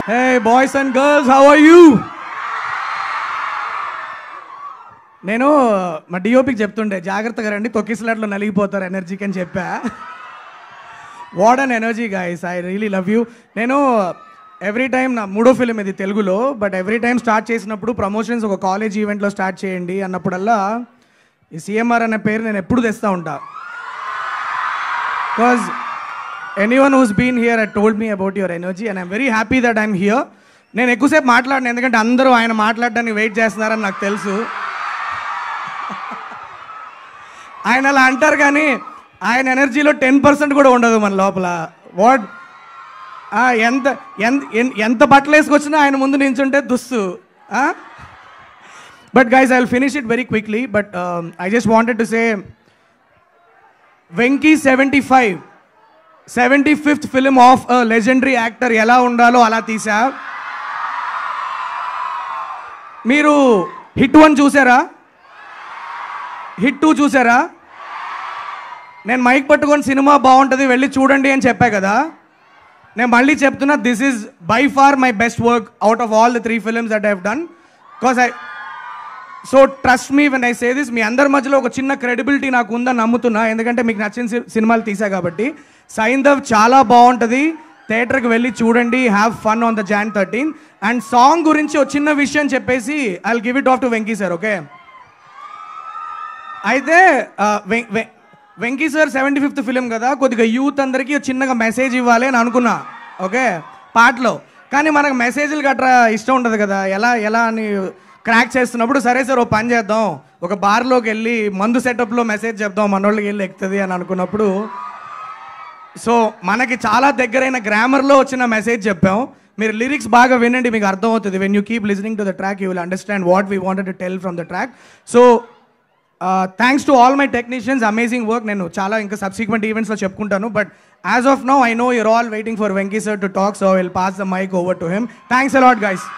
hey boys and girls how are you నేను మా డిఓపికి చెప్తుండే జాగ్రత్తగా రండి తొక్కిసలాట్లో నలిగిపోతారు ఎనర్జీకి అని చెప్పా what an energy guys I really love you నేను ఎవ్రీ టైం నా మూడో ఫిలిం ఇది తెలుగులో బట్ ఎవ్రీ టైం స్టార్ట్ చేసినప్పుడు ప్రమోషన్స్ ఒక కాలేజ్ ఈవెంట్లో స్టార్ట్ చేయండి అన్నప్పుడల్లా ఈ సిఎంఆర్ అనే పేరు నేను ఎప్పుడు తెస్తూ ఉంటా because anyone who's been here I told me about your energy and I'm very happy that I'm here నేను ఎక్కువసేపు మాట్లాడిన ఎందుకంటే అందరూ ఆయన మాట్లాడడానికి వెయిట్ చేస్తున్నారని నాకు తెలుసు ఆయన అలా అంటారు కానీ ఆయన ఎనర్జీలో టెన్ పర్సెంట్ కూడా ఉండదు మన లోపల వాట్ ఎంత ఎంత ఎన్- ఎంత బట్టలు వేసుకొచ్చినా ఆయన ముందు నించుంటే దుస్సు but guys I will finish it very quickly but I just wanted to say Venky seventy five seventy fifth film of legendary actor ఎలా ఉండాలో అలా తీసా మీరు హిట్ వన్ చూసారా హిట్ టూ చూసారా నేను మైక్ పట్టుకొని సినిమా బాగుంటుంది వెళ్ళి చూడండి అని చెప్పా కదా నేను మళ్ళీ చెప్తున్నా this is by far my best work out of all the three films that I've done because I so trust me when I say this మీ అందరి మధ్యలో ఒక చిన్న క్రెడిబిలిటీ నాకు ఉందని నమ్ముతున్నా ఎందుకంటే మీకు నచ్చిన సి- సినిమాలు తీసా కాబట్టి సైందవ్ చాలా బాగుంటుంది థియేటర్కి వెళ్ళి చూడండి have fun on the Jan thirteen and song గురించి ఒక చిన్న విషయం చెప్పేసి I give it off to Venky sir okay అయితే ఆ, వెం- వెం- Venky sir seventy fifth film కదా కొద్దిగా యూత్ అందరికీ ఒక చిన్నగా మెసేజ్ ఇవ్వాలి అని అనుకున్నా ఓకే పాటలో కానీ మనకు మెసేజ్లు గట్రా ఇష్టం ఉండదు కదా ఎలా ఎలా అని క్రాక్ చేస్తున్నప్పుడు సరే సార్ ఓ పని చేద్దాం ఒక బార్లోకి వెళ్ళి మందు సెటప్లో మెసేజ్ చెప్దాం మనోళ్ళకి వెళ్ళి ఎక్కుతుంది అని అనుకున్నప్పుడు సో మనకి చాలా దగ్గరైన గ్రామర్లో వచ్చిన మెసేజ్ చెప్పాం మీరు లిరిక్స్ బాగా వినండి మీకు అర్థమవుతుంది when you keep listening to the track you will understand what we wanted to tell from the track so thanks to all my technicians amazing work నేను చాలా ఇంకా సబ్సిక్వెంట్ ఈవెంట్స్లో చెప్పుకుంటాను but as of now I know you're all waiting for Venky sir to talk so will pass the mic over to him thanks a lot guys